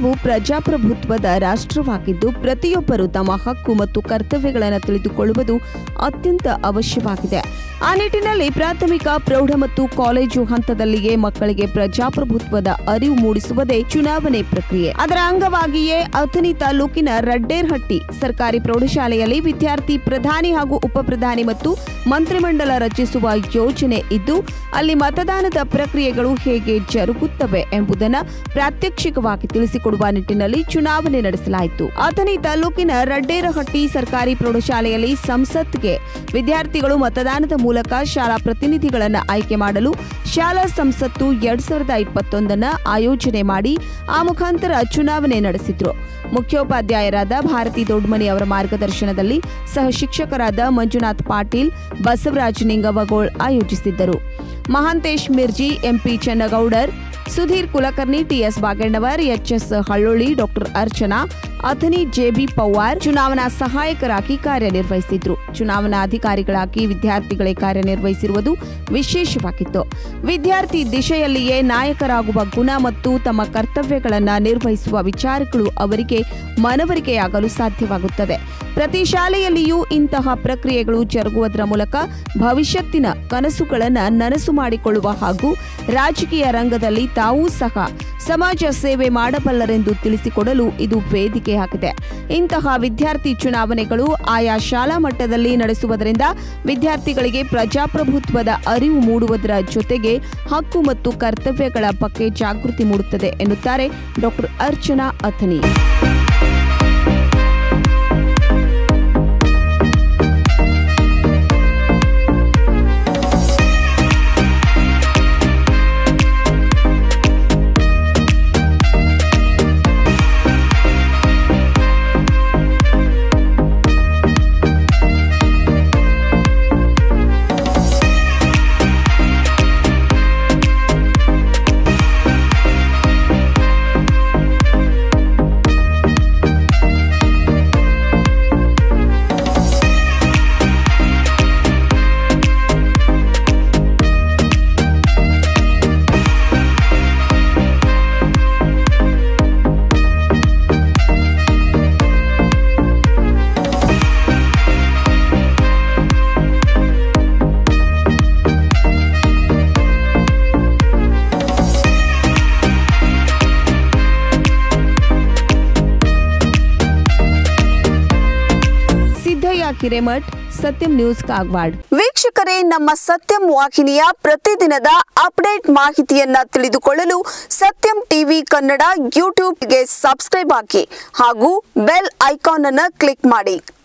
ಭಾರತವು ಪ್ರಜಾಪ್ರಭುತ್ವದ ರಾಷ್ಟ್ರವಾಗಿದ್ದು ಪ್ರತಿಯೊಬ್ಬರು ತಮ್ಮ ಹಕ್ಕು ಮತ್ತು ಕರ್ತವ್ಯಗಳನ್ನು ತಿಳಿದುಕೊಳ್ಳುವುದು ಅತ್ಯಂತ ಅವಶ್ಯವಾಗಿದೆ ಆ ನಿಟ್ಟಿನಲ್ಲಿ ಪ್ರಾಥಮಿಕ ಪ್ರೌಢ ಮತ್ತು ಕಾಲೇಜು ಹಂತದಲ್ಲಿಯೇ ಮಕ್ಕಳಿಗೆ ಪ್ರಜಾಪ್ರಭುತ್ವದ ಅರಿವು ಮೂಡಿಸುವುದೇ ಚುನಾವಣೆ ಪ್ರಕ್ರಿಯೆ ಅದರ ಅಂಗವಾಗಿಯೇ ಅಥಣಿ ತಾಲೂಕಿನ ರಡ್ಡೇರ್ಹಟ್ಟಿ ಸರ್ಕಾರಿ ಪ್ರೌಢಶಾಲೆಯಲ್ಲಿ ವಿದ್ಯಾರ್ಥಿ ಪ್ರಧಾನಿ ಹಾಗೂ ಉಪ ಪ್ರಧಾನಿ ಮತ್ತು ಮಂತ್ರಿಮಂಡಲ ರಚಿಸುವ ಯೋಜನೆ ಇದ್ದು ಅಲ್ಲಿ ಮತದಾನದ ಪ್ರಕ್ರಿಯೆಗಳು ಹೇಗೆ ಜರುಗುತ್ತವೆ ಎಂಬುದನ್ನು ಪ್ರಾತ್ಯಕ್ಷಿಕವಾಗಿ ತಿಳಿಸಿಕೊಡುವ ನಿಟ್ಟಿನಲ್ಲಿ ಚುನಾವಣೆ ನಡೆಸಲಾಯಿತು ಅಥಣಿ ತಾಲೂಕಿನ ರಡ್ಡೇರಹಟ್ಟಿ ಸರ್ಕಾರಿ ಪ್ರೌಢಶಾಲೆಯಲ್ಲಿ ಸಂಸತ್ಗೆ ವಿದ್ಯಾರ್ಥಿಗಳು ಮತದಾನದ ಮೂಲಕ ಶಾಲಾ ಪ್ರತಿನಿಧಿಗಳನ್ನು ಆಯ್ಕೆ ಮಾಡಲು ಶಾಲಾ ಸಂಸತ್ತು ಎರಡ್ ಸಾವಿರದ ಇಪ್ಪತ್ತೊಂದನ್ನ ಆಯೋಜನೆ ಮಾಡಿ ಆ ಮುಖಾಂತರ ಚುನಾವಣೆ ನಡೆಸಿದ್ರು ಮುಖ್ಯೋಪಾಧ್ಯಾಯರಾದ ಭಾರತಿ ದೊಡ್ಮನಿ ಅವರ ಮಾರ್ಗದರ್ಶನದಲ್ಲಿ ಸಹ ಶಿಕ್ಷಕರಾದ ಮಂಜುನಾಥ್ ಪಾಟೀಲ್ ಬಸವರಾಜ್ ನಿಂಗವಗೋಳ್ ಆಯೋಜಿಸಿದ್ದರು Mahantesh Mirji MP Chennagoudar Sudhir Kulkarni TS Bagannavar HS Hallolli doctor Archana Athani JB Pawar ಚುನಾವಣಾ ಸಹಾಯಕರಾಗಿ ಕಾರ್ಯನಿರ್ವಹಿಸಿದ್ರು ಚುನಾವಣಾ ಅಧಿಕಾರಿಗಳಾಗಿ ವಿದ್ಯಾರ್ಥಿಗಳೇ ಕಾರ್ಯನಿರ್ವಹಿಸಿರುವುದು ವಿಶೇಷವಾಗಿತ್ತು ವಿದ್ಯಾರ್ಥಿ ದಿಶೆಯಲ್ಲಿಯೇ ನಾಯಕರಾಗುವ ಗುಣ ಮತ್ತು ತಮ್ಮ ಕರ್ತವ್ಯಗಳನ್ನು ನಿರ್ವಹಿಸುವ ವಿಚಾರಗಳು ಅವರಿಗೆ ಮನವರಿಕೆಯಾಗಲು ಸಾಧ್ಯವಾಗುತ್ತದೆ ಪ್ರತಿ ಶಾಲೆಯಲ್ಲಿಯೂ ಇಂತಹ ಪ್ರಕ್ರಿಯೆಗಳು ಜರುಗುವುದರ ಮೂಲಕ ಭವಿಷ್ಯತ್ತಿನ ಕನಸುಗಳನ್ನು ನನಸು ಮಾಡಿಕೊಳ್ಳುವ ಹಾಗೂ ರಾಜಕೀಯ ರಂಗದಲ್ಲಿ ತಾವೂ ಸಹ ಸಮಾಜ ಸೇವೆ ಮಾಡಬಲ್ಲರೆಂದು ತಿಳಿಸಿಕೊಡಲು ಇದು ವೇದಿಕೆಯಾಗಿದೆ ಇಂತಹ ವಿದ್ಯಾರ್ಥಿ ಚುನಾವಣೆಗಳು ಆಯಾ ಶಾಲಾ ಮಟ್ಟದಲ್ಲಿ ನಡೆಸುವುದರಿಂದ ವಿದ್ಯಾರ್ಥಿಗಳಿಗೆ ಪ್ರಜಾಪ್ರಭುತ್ವದ ಅರಿವು ಮೂಡುವುದರ ಜೊತೆಗೆ ಹಕ್ಕು ಮತ್ತು ಕರ್ತವ್ಯಗಳ ಬಗ್ಗೆ ಜಾಗೃತಿ ಮೂಡುತ್ತದೆ ಎನ್ನುತ್ತಾರೆ ಡಾಕ್ಟರ್ ಅರ್ಚನಾ ಅಥನಿ ಸಿದ್ದಯ್ಯ ಹಿರೇಮಠ್ ಸತ್ಯಂ ನ್ಯೂಸ್ ಕಾಗವಾಡ್ ವೀಕ್ಷಕರೇ ನಮ್ಮ ಸತ್ಯಂ ವಾಹಿನಿಯ ಪ್ರತಿದಿನದ ಅಪ್ಡೇಟ್ ಮಾಹಿತಿಯನ್ನ ತಿಳಿದುಕೊಳ್ಳಲು ಸತ್ಯಂ ಟಿವಿ ಕನ್ನಡ ಯೂಟ್ಯೂಬ್ಗೆ ಸಬ್ಸ್ಕ್ರೈಬ್ ಹಾಕಿ ಹಾಗೂ ಬೆಲ್ ಐಕಾನ್ ಅನ್ನು ಕ್ಲಿಕ್ ಮಾಡಿ